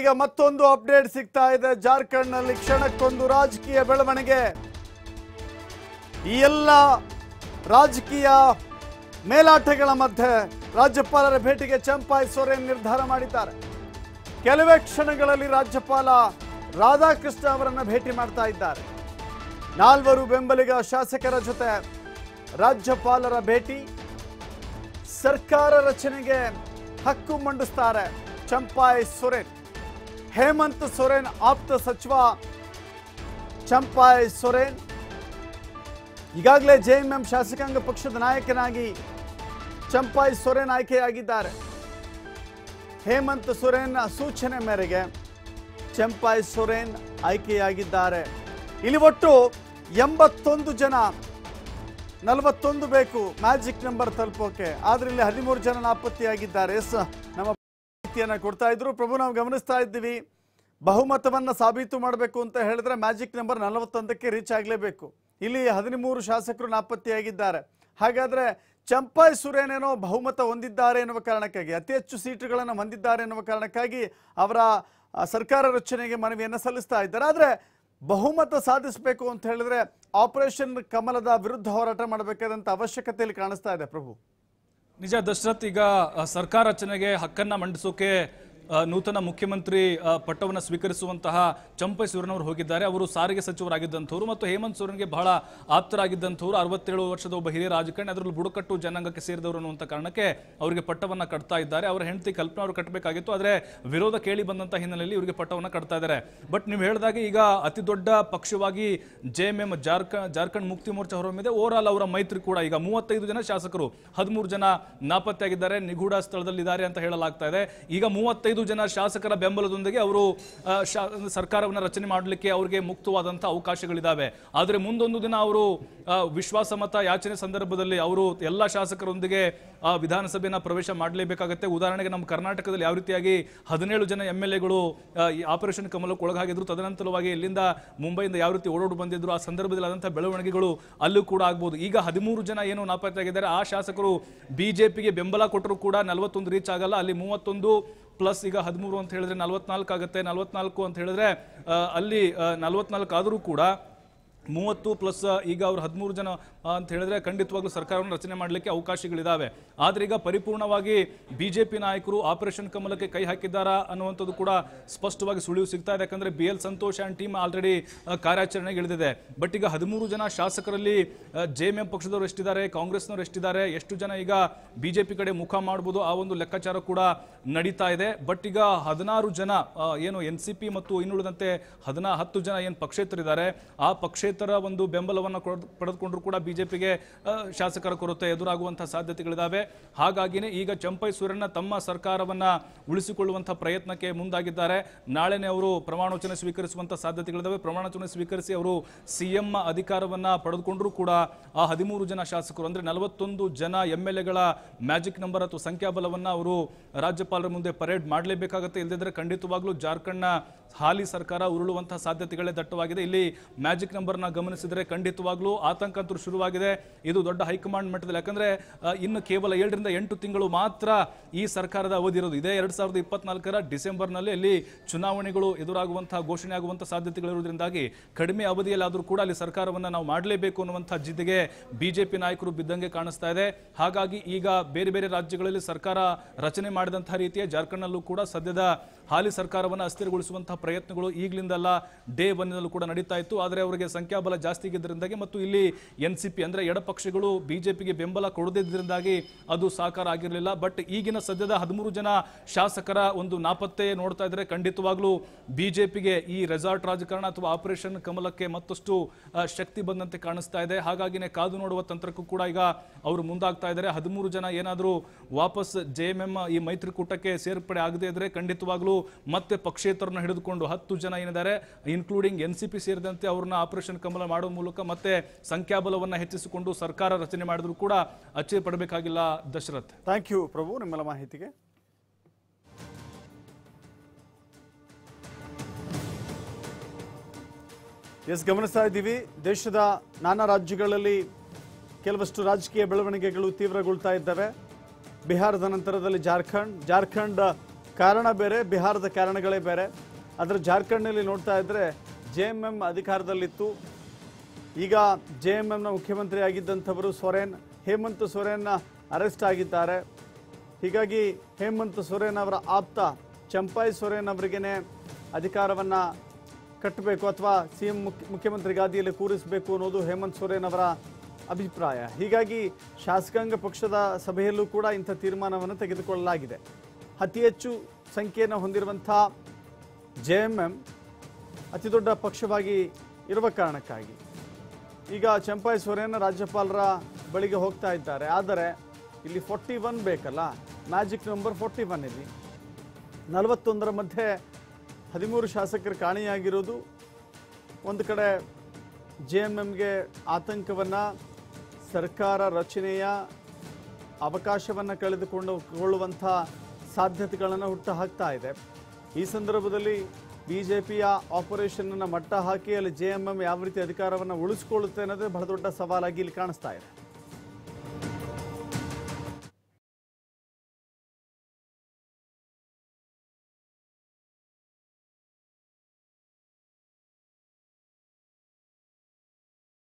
ಈಗ ಮತ್ತೊಂದು ಅಪ್ಡೇಟ್ ಸಿಗ್ತಾ ಇದೆ ಜಾರ್ಖಂಡ್ನಲ್ಲಿ ಕ್ಷಣಕ್ಕೊಂದು ರಾಜಕೀಯ ಬೆಳವಣಿಗೆ ಈ ಎಲ್ಲ ರಾಜಕೀಯ ಮೇಲಾಟಗಳ ಮಧ್ಯೆ ರಾಜ್ಯಪಾಲರ ಭೇಟಿಗೆ ಚಂಪಾಯಿ ಸೊರೇನ್ ನಿರ್ಧಾರ ಮಾಡಿದ್ದಾರೆ ಕೆಲವೇ ಕ್ಷಣಗಳಲ್ಲಿ ರಾಜ್ಯಪಾಲ ರಾಧಾಕೃಷ್ಣ ಅವರನ್ನ ಭೇಟಿ ಮಾಡ್ತಾ ಇದ್ದಾರೆ ನಾಲ್ವರು ಬೆಂಬಲಿಗ ಶಾಸಕರ ಜೊತೆ ರಾಜ್ಯಪಾಲರ ಭೇಟಿ ಸರ್ಕಾರ ರಚನೆಗೆ ಹಕ್ಕು ಮಂಡಿಸ್ತಾರೆ ಚಂಪಾಯ್ ಸೊರೇನ್ ಹೇಮಂತ್ ಸೊರೇನ್ ಆಪ್ತ ಸಚಿವ ಚಂಪಾಯ್ ಸೊರೇನ್ ಈಗಾಗಲೇ ಜೆಎಂಎಂ ಶಾಸಕಾಂಗ ಪಕ್ಷದ ನಾಯಕನಾಗಿ ಚಂಪಾಯ್ ಸೊರೇನ್ ಆಯ್ಕೆಯಾಗಿದ್ದಾರೆ ಹೇಮಂತ್ ಸೊರೇನ್ ಸೂಚನೆ ಮೇರೆಗೆ ಚಂಪಾಯ್ ಸೊರೇನ್ ಆಯ್ಕೆಯಾಗಿದ್ದಾರೆ ಇಲ್ಲಿ ಒಟ್ಟು ಎಂಬತ್ತೊಂದು ಜನ ನಲವತ್ತೊಂದು ಬೇಕು ಮ್ಯಾಜಿಕ್ ನಂಬರ್ ತಲುಪೋಕೆ ಆದ್ರೆ ಇಲ್ಲಿ ಹದಿಮೂರು ಜನ ನಾಪತ್ತೆಯಾಗಿದ್ದಾರೆ ಎಸ್ ನಮ್ಮ ಮಾಹಿತಿಯನ್ನ ಕೊಡ್ತಾ ಇದ್ರು ಪ್ರಭು ನಾವು ಗಮನಿಸ್ತಾ ಇದ್ದೀವಿ ಬಹುಮತವನ್ನ ಸಾಬೀತು ಮಾಡಬೇಕು ಅಂತ ಹೇಳಿದ್ರೆ ಮ್ಯಾಜಿಕ್ ನಂಬರ್ ನಲವತ್ತೊಂದಕ್ಕೆ ರೀಚ್ ಆಗಲೇಬೇಕು ಇಲ್ಲಿ ಹದಿಮೂರು ಶಾಸಕರು ನಾಪತ್ತೆಯಾಗಿದ್ದಾರೆ ಹಾಗಾದ್ರೆ ಚಂಪಾಯ್ ಸುರೇನೇನೋ ಬಹುಮತ ಹೊಂದಿದ್ದಾರೆ ಎನ್ನುವ ಕಾರಣಕ್ಕಾಗಿ ಅತಿ ಹೆಚ್ಚು ಸೀಟುಗಳನ್ನು ಹೊಂದಿದ್ದಾರೆ ಎನ್ನುವ ಕಾರಣಕ್ಕಾಗಿ ಅವರ ಆ, ಸರ್ಕಾರ ರಚನೆಗೆ ಮನವಿಯನ್ನು ಸಲ್ಲಿಸ್ತಾ ಇದ್ದಾರೆ ಆದರೆ ಬಹುಮತ ಸಾಧಿಸಬೇಕು ಅಂತ ಹೇಳಿದ್ರೆ ಆಪರೇಷನ್ ಕಮಲದ ವಿರುದ್ಧ ಹೋರಾಟ ಮಾಡಬೇಕಾದಂತ ಅವಶ್ಯಕತೆಯಲ್ಲಿ ಕಾಣಿಸ್ತಾ ಇದೆ ಪ್ರಭು ನಿಜ ದಶರಥ್ ಈಗ ಅ, ಸರ್ಕಾರ ರಚನೆಗೆ ಹಕ್ಕನ್ನ ಮಂಡಿಸೋಕೆ ಅ, ನೂತನ ಮುಖ್ಯಮಂತ್ರಿ ಅ, ಪಟ್ಟವನ್ನು ಸ್ವೀಕರಿಸುವಂತಹ ಚಂಪೈ ಸೂರನ್ ಅವರು ಹೋಗಿದ್ದಾರೆ ಅವರು ಸಾರಿಗೆ ಸಚಿವರಾಗಿದ್ದಂಥವ್ರು ಮತ್ತು ಹೇಮಂತ್ ಸೂರನ್ಗೆ ಬಹಳ ಆಪ್ತರಾಗಿದ್ದಂಥವ್ರು ಅರವತ್ತೇಳು ವರ್ಷದ ಒಬ್ಬ ಹಿರಿಯ ರಾಜಕಾರಣಿ ಅದರಲ್ಲಿ ಬುಡಕಟ್ಟು ಜನಾಂಗಕ್ಕೆ ಸೇರಿದವರು ಅನ್ನುವಂಥ ಕಾರಣಕ್ಕೆ ಅವರಿಗೆ ಪಟ್ಟವನ್ನ ಕಟ್ತಾ ಇದ್ದಾರೆ ಅವರ ಹೆಂಡತಿ ಕಲ್ಪನಾ ಅವರು ಕಟ್ಟಬೇಕಾಗಿತ್ತು ಆದರೆ ವಿರೋಧ ಕೇಳಿ ಬಂದಂತ ಹಿನ್ನೆಲೆಯಲ್ಲಿ ಇವರಿಗೆ ಪಟ್ಟವನ್ನ ಕಟ್ತಾ ಇದ್ದಾರೆ ಬಟ್ ನೀವು ಹೇಳಿದಾಗೆ ಈಗ ಅತಿ ದೊಡ್ಡ ಪಕ್ಷವಾಗಿ J M M Jharkhand Jharkhand Mukti Morcha ಹೊರಹೊಮ್ಮಿದೆ ಓವರ್ ಆಲ್ ಅವರ ಮೈತ್ರಿ ಕೂಡ ಈಗ ಮೂವತ್ತೈದು ಜನ ಶಾಸಕರು ಹದಿಮೂರು ಜನ ನಾಪತ್ತೆಯಾಗಿದ್ದಾರೆ ನಿಗೂಢ ಸ್ಥಳದಲ್ಲಿದ್ದಾರೆ ಅಂತ ಹೇಳಲಾಗ್ತಾ ಇದೆ ಈಗ ಮೂವತ್ತೈದು ಜನ ಶಾಸಕರ ಬೆಂಬಲದೊಂದಿಗೆ ಅವರು ಆ, ಶಾ- ಸರ್ಕಾರವನ್ನು ರಚನೆ ಮಾಡಲಿಕ್ಕೆ ಅವರಿಗೆ ಮುಕ್ತವಾದಂತಹ ಅವಕಾಶಗಳಿದ್ದಾವೆ ಆದರೆ ಮುಂದೊಂದು ದಿನ ಅವರು ಆ, ವಿಶ್ವಾಸ ಮತ ಯಾಚನೆ ಸಂದರ್ಭದಲ್ಲಿ ಅವರು ಎಲ್ಲ ಶಾಸಕರೊಂದಿಗೆ ಆ, ವಿಧಾನಸಭೆನ ಪ್ರವೇಶ ಮಾಡಲೇಬೇಕಾಗುತ್ತೆ ಉದಾಹರಣೆಗೆ ನಮ್ಮ ಕರ್ನಾಟಕದಲ್ಲಿ ಯಾವ ರೀತಿಯಾಗಿ ಹದಿನೇಳು ಜನ ಎಂ ಎಲ್ ಎಗಳು ಈ ಆಪರೇಷನ್ ಕಮಲಕ್ಕೆ ಒಳಗಾಗಿದ್ರು ತದನಂತರವಾಗಿ ಇಲ್ಲಿಂದ ಮುಂಬೈಯಿಂದ ಯಾವ ರೀತಿ ಓಡೋಡು ಬಂದಿದ್ರು ಆ ಸಂದರ್ಭದಲ್ಲಿ ಆದಂತಹ ಬೆಳವಣಿಗೆಗಳು ಅಲ್ಲೂ ಕೂಡ ಆಗ್ಬೋದು ಈಗ ಹದಿಮೂರು ಜನ ಏನು ನಾಪತ್ತೆಯಾಗಿದ್ದಾರೆ ಆ ಶಾಸಕರು ಬಿಜೆಪಿಗೆ ಬೆಂಬಲ ಕೊಟ್ಟರು ಕೂಡ ನಲವತ್ತೊಂದು ರೀಚ್ ಆಗಲ್ಲ ಅಲ್ಲಿ ಮೂವತ್ತೊಂದು ಪ್ಲಸ್ ಈಗ ಹದಿಮೂರು ಅಂತ ಹೇಳಿದ್ರೆ ನಲವತ್ನಾಲ್ಕು ಆಗುತ್ತೆ ನಲವತ್ನಾಲ್ಕು ಅಂತ ಹೇಳಿದ್ರೆ ಆ, ಅಲ್ಲಿ ನಲವತ್ನಾಲ್ಕು ಆದರೂ ಕೂಡ ಮೂವತ್ತು ಪ್ಲಸ್ ಈಗ ಅವ್ರು ಹದಿಮೂರು ಜನ ಆ, ಅಂತ ಹೇಳಿದ್ರೆ ಖಂಡಿತವಾಗ್ಲೂ ಸರ್ಕಾರವನ್ನು ರಚನೆ ಮಾಡಲಿಕ್ಕೆ ಅವಕಾಶಗಳಿದಾವೆ ಆದ್ರೆ ಈಗ ಪರಿಪೂರ್ಣವಾಗಿ ಬಿಜೆಪಿ ನಾಯಕರು ಆಪರೇಷನ್ ಕಮಲಕ್ಕೆ ಕೈ ಹಾಕಿದ್ದಾರಾ ಅನ್ನುವಂಥದ್ದು ಕೂಡ ಸ್ಪಷ್ಟವಾಗಿ ಸುಳಿವು ಸಿಗ್ತಾ ಇದೆ ಯಾಕಂದ್ರೆ B L Santosh and team already ಕಾರ್ಯಾಚರಣೆಗೆ ಇಳಿದಿದೆ ಬಟ್ ಈಗ ಹದಿಮೂರು ಜನ ಶಾಸಕರಲ್ಲಿ ಜೆ ಎಂ ಎಂ ಪಕ್ಷದವರು ಎಷ್ಟಿದ್ದಾರೆ ಕಾಂಗ್ರೆಸ್ನವರು ಎಷ್ಟಿದ್ದಾರೆ ಎಷ್ಟು ಜನ ಈಗ ಬಿಜೆಪಿ ಕಡೆ ಮುಖ ಮಾಡಬಹುದು ಆ ಒಂದು ಲೆಕ್ಕಾಚಾರ ಕೂಡ ನಡೀತಾ ಇದೆ ಬಟ್ ಈಗ ಹದಿನಾರು ಜನ ಆ, ಏನು ಎನ್ ಸಿ ಪಿ ಮತ್ತು ಇನ್ನುಳಿದಂತೆ ಹದಿನಾ ಹತ್ತು ಜನ ಏನು ಪಕ್ಷೇತರಿದ್ದಾರೆ ಆ ಪಕ್ಷೇತರ ಒಂದು ಬೆಂಬಲವನ್ನು ಕೊಡ್- ಪಡೆದುಕೊಂಡ್ರು ಕೂಡ ಬಿಜೆಪಿಗೆ ಶಾಸಕರ ಕೊರತೆ ಎದುರಾಗುವಂತಹ ಸಾಧ್ಯತೆಗಳಿದಾವೆ ಹಾಗಾಗಿನೇ ಈಗ ಚಂಪೈ ಸೂರ್ಯನ ತಮ್ಮ ಸರ್ಕಾರವನ್ನ ಉಳಿಸಿಕೊಳ್ಳುವಂತಹ ಪ್ರಯತ್ನಕ್ಕೆ ಮುಂದಾಗಿದ್ದಾರೆ ನಾಳೆನೆ ಅವರು ಪ್ರಮಾಣವಚನ ಸ್ವೀಕರಿಸುವಂತಹ ಸಾಧ್ಯತೆಗಳಿದಾವೆ ಪ್ರಮಾಣವಚನ ಸ್ವೀಕರಿಸಿ ಅವರು ಸಿಎಂ ಅಧಿಕಾರವನ್ನ ಪಡೆದುಕೊಂಡ್ರು ಕೂಡ ಆ ಹದಿಮೂರು ಜನ ಶಾಸಕರು ಅಂದ್ರೆ ನಲವತ್ತೊಂದು ಜನ ಎಂ ಎಲ್ ಎಗಳ ಮ್ಯಾಜಿಕ್ ನಂಬರ್ ಅಥವಾ ಸಂಖ್ಯಾಬಲವನ್ನ ಅವರು ರಾಜ್ಯಪಾಲರ ಮುಂದೆ ಪರೇಡ್ ಮಾಡಲೇಬೇಕಾಗುತ್ತೆ ಇಲ್ಲದಿದ್ರೆ ಖಂಡಿತವಾಗ್ಲೂ ಜಾರ್ಖಂಡ್ನ ಹಾಲಿ ಸರ್ಕಾರ ಉರುಳುವಂತಹ ಸಾಧ್ಯತೆಗಳೇ ದಟ್ಟವಾಗಿದೆ ಇಲ್ಲಿ ಮ್ಯಾಜಿಕ್ ನಂಬರ್ನ ಗಮನಿಸಿದರೆ ಖಂಡಿತವಾಗ್ಲೂ ಆತಂಕ ಅಂತೂ ಶುರುವಾಗಿದೆ ಇದು ದೊಡ್ಡ ಹೈಕಮಾಂಡ್ ಮಟ್ಟದಲ್ಲಿ ಯಾಕಂದ್ರೆ ಆ, ಇನ್ನು ಕೇವಲ ಏಳರಿಂದ ಎಂಟು ತಿಂಗಳು ಮಾತ್ರ ಈ ಸರ್ಕಾರದ ಅವಧಿ ಇರೋದು ಇದೇ ಎರಡ್ ಸಾವಿರದ ಇಪ್ಪತ್ನಾಲ್ಕರ ಡಿಸೆಂಬರ್ನಲ್ಲಿ ಅಲ್ಲಿ ಚುನಾವಣೆಗಳು ಎದುರಾಗುವಂತಹ ಘೋಷಣೆ ಆಗುವಂತಹ ಸಾಧ್ಯತೆಗಳಿರುವುದರಿಂದಾಗಿ ಕಡಿಮೆ ಅವಧಿಯಲ್ಲಾದರೂ ಕೂಡ ಅಲ್ಲಿ ಸರ್ಕಾರವನ್ನ ನಾವು ಮಾಡಲೇಬೇಕು ಅನ್ನುವಂತಹ ಜಿದ್ದಿಗೆ ಬಿಜೆಪಿ ನಾಯಕರು ಬಿದ್ದಂಗೆ ಕಾಣಿಸ್ತಾ ಇದೆ ಹಾಗಾಗಿ ಈಗ ಬೇರೆ ಬೇರೆ ರಾಜ್ಯಗಳಲ್ಲಿ ಸರ್ಕಾರ ರಚನೆ ಮಾಡಿದಂತಹ ರೀತಿಯ ಜಾರ್ಖಂಡ್ನಲ್ಲೂ ಕೂಡ ಸದ್ಯದ ಹಾಲಿ ಸರ್ಕಾರವನ್ನು ಅಸ್ಥಿರಗೊಳಿಸುವಂತಹ ಪ್ರಯತ್ನಗಳು ಈಗಲಿಂದಲ್ಲ ಡೇ ಒನ್ನಲ್ಲೂ ಕೂಡ ನಡೀತಾ ಇತ್ತು ಆದರೆ ಅವರಿಗೆ ಸಂಖ್ಯಾಬಲ ಜಾಸ್ತಿ ಇದ್ದರಿಂದಾಗಿ ಮತ್ತು ಇಲ್ಲಿ ಎನ್ ಸಿ ಪಿ ಅಂದರೆ ಎಡಪಕ್ಷಗಳು ಬಿಜೆಪಿಗೆ ಬೆಂಬಲ ಕೊಡದಿದ್ದರಿಂದಾಗಿ ಅದು ಸಾಕಾರ ಆಗಿರಲಿಲ್ಲ ಬಟ್ ಈಗಿನ ಸದ್ಯದ ಹದಿಮೂರು ಜನ ಶಾಸಕರ ಒಂದು ನಾಪತ್ತೆ ನೋಡ್ತಾ ಇದ್ರೆ ಖಂಡಿತವಾಗ್ಲೂ ಬಿಜೆಪಿಗೆ ಈ ರೆಸಾರ್ಟ್ ರಾಜಕಾರಣ ಅಥವಾ ಆಪರೇಷನ್ ಕಮಲಕ್ಕೆ ಮತ್ತಷ್ಟು ಆ, ಶಕ್ತಿ ಬಂದಂತೆ ಕಾಣಿಸ್ತಾ ಇದೆ ಹಾಗಾಗಿನೇ ಕಾದು ನೋಡುವ ತಂತ್ರಕ್ಕೂ ಕೂಡ ಈಗ ಅವರು ಮುಂದಾಗ್ತಾ ಇದ್ದಾರೆ ಹದಿಮೂರು ಜನ ಏನಾದರೂ ವಾಪಸ್ ಜೆ ಎಂ ಎಂ ಈ ಮೈತ್ರಿಕೂಟಕ್ಕೆ ಸೇರ್ಪಡೆ ಆಗದೇ ಇದ್ರೆ ಖಂಡಿತವಾಗ್ಲೂ ಮತ್ತೆ ಪಕ್ಷೇತರನ್ನ ಹಿಡಿದುಕೊಂಡು ಹತ್ತು ಜನ ಏನಿದ್ದಾರೆ ಇನ್ಕ್ಲೂಡಿಂಗ್ ಎನ್ ಸಿ ಪಿ ಸೇರಿದಂತೆ ಅವ್ರನ್ನ ಆಪರೇಷನ್ ಕಮಲ ಮಾಡುವ ಮೂಲಕ ಮತ್ತೆ ಸಂಖ್ಯಾಬಲವನ್ನ ಹೆಚ್ಚಿಸಿಕೊಂಡು ಸರ್ಕಾರ ರಚನೆ ಮಾಡಿದ್ರು ಕೂಡ ಅಚ್ಚರಿ ಪಡಬೇಕಾಗಿಲ್ಲ ದಶರಥ್ ಥ್ಯಾಂಕ್ ಯು ಪ್ರಭು ನಿಮ್ಮೆಲ್ಲ ಮಾಹಿತಿಗೆ ಎಸ್ ಗಮನಿಸ್ತಾ ಇದ್ದೀವಿ ದೇಶದ ನಾನಾ ರಾಜ್ಯಗಳಲ್ಲಿ ಕೆಲವಷ್ಟು ರಾಜಕೀಯ ಬೆಳವಣಿಗೆಗಳು ತೀವ್ರಗೊಳ್ತಾ ಇದ್ದಾವೆ ಬಿಹಾರದ ನಂತರದಲ್ಲಿ ಜಾರ್ಖಂಡ್ ಜಾರ್ಖಂಡ್ ಕಾರಣ ಬೇರೆ ಬಿಹಾರದ ಕಾರಣಗಳೇ ಬೇರೆ ಆದರೆ ಜಾರ್ಖಂಡ್ನಲ್ಲಿ ನೋಡ್ತಾ ಇದ್ರೆ ಜೆ ಎಮ್ ಎಮ್ ಅಧಿಕಾರದಲ್ಲಿತ್ತು ಈಗ ಜೆ ಎಮ್ ಎಮ್ನ ಮುಖ್ಯಮಂತ್ರಿ ಆಗಿದ್ದಂಥವರು ಸೊರೇನ್ ಹೇಮಂತ್ ಸೊರೇನ್ ಅರೆಸ್ಟ್ ಆಗಿದ್ದಾರೆ ಹೀಗಾಗಿ ಹೇಮಂತ್ ಸೊರೇನ್ ಅವರ ಆಪ್ತ ಚಂಪಾಯ್ ಸೊರೇನ್ ಅವರಿಗೇನೆ ಅಧಿಕಾರವನ್ನು ಕಟ್ಟಬೇಕು ಅಥವಾ ಸಿ ಎಂ ಮುಖ್ಯ ಮುಖ್ಯಮಂತ್ರಿ ಗಾದಿಯಲ್ಲಿ ಕೂರಿಸಬೇಕು ಅನ್ನೋದು ಹೇಮಂತ್ ಸೊರೇನ್ ಅವರ ಅಭಿಪ್ರಾಯ ಹೀಗಾಗಿ ಶಾಸಕಾಂಗ ಪಕ್ಷದ ಸಭೆಯಲ್ಲೂ ಕೂಡ ಇಂಥ ತೀರ್ಮಾನವನ್ನು ತೆಗೆದುಕೊಳ್ಳಲಾಗಿದೆ ಅತಿ ಹೆಚ್ಚು ಸಂಖ್ಯೆಯನ್ನು ಹೊಂದಿರುವಂಥ ಜೆ ಎಮ್ ಎಮ್ ಅತಿ ದೊಡ್ಡ ಪಕ್ಷವಾಗಿ ಇರುವ ಕಾರಣಕ್ಕಾಗಿ ಈಗ ಚಂಪಾಯಿ ಸೊರೇನ್ ರಾಜ್ಯಪಾಲರ ಬಳಿಗೆ ಹೋಗ್ತಾ ಇದ್ದಾರೆ ಆದರೆ ಇಲ್ಲಿ ಫೋರ್ಟಿ ಒನ್ ಬೇಕಲ್ಲ ಮ್ಯಾಜಿಕ್ ನಂಬರ್ ಫೋರ್ಟಿ ಒನ್ ಇಲ್ಲಿ ನಲವತ್ತೊಂದರ ಮಧ್ಯೆ ಹದಿಮೂರು ಶಾಸಕರು ಕಾಣೆಯಾಗಿರೋದು ಒಂದು ಕಡೆ ಜೆ ಎಮ್ ಎಮ್ಗೆ ಆತಂಕವನ್ನು ಸರ್ಕಾರ ರಚನೆಯ ಅವಕಾಶವನ್ನು ಕಳೆದುಕೊಂಡು ಕೊಳ್ಳುವಂಥ ಸಾಧ್ಯತೆಗಳನ್ನು ಹುಟ್ಟು ಹಾಕ್ತಾ ಇದೆ ಈ ಸಂದರ್ಭದಲ್ಲಿ ಬಿ ಜೆ ಪಿಯ ಆಪರೇಷನನ್ನು ಮಟ್ಟ ಹಾಕಿ ಅಲ್ಲಿ ಜೆ ಎಮ್ ಎಮ್ ಯಾವ ರೀತಿ ಅಧಿಕಾರವನ್ನು ಉಳಿಸ್ಕೊಳ್ಳುತ್ತೆ ಅನ್ನೋದೇ ಬಹಳ ದೊಡ್ಡ ಸವಾಲಾಗಿ ಇಲ್ಲಿ ಕಾಣಿಸ್ತಾ ಇದೆ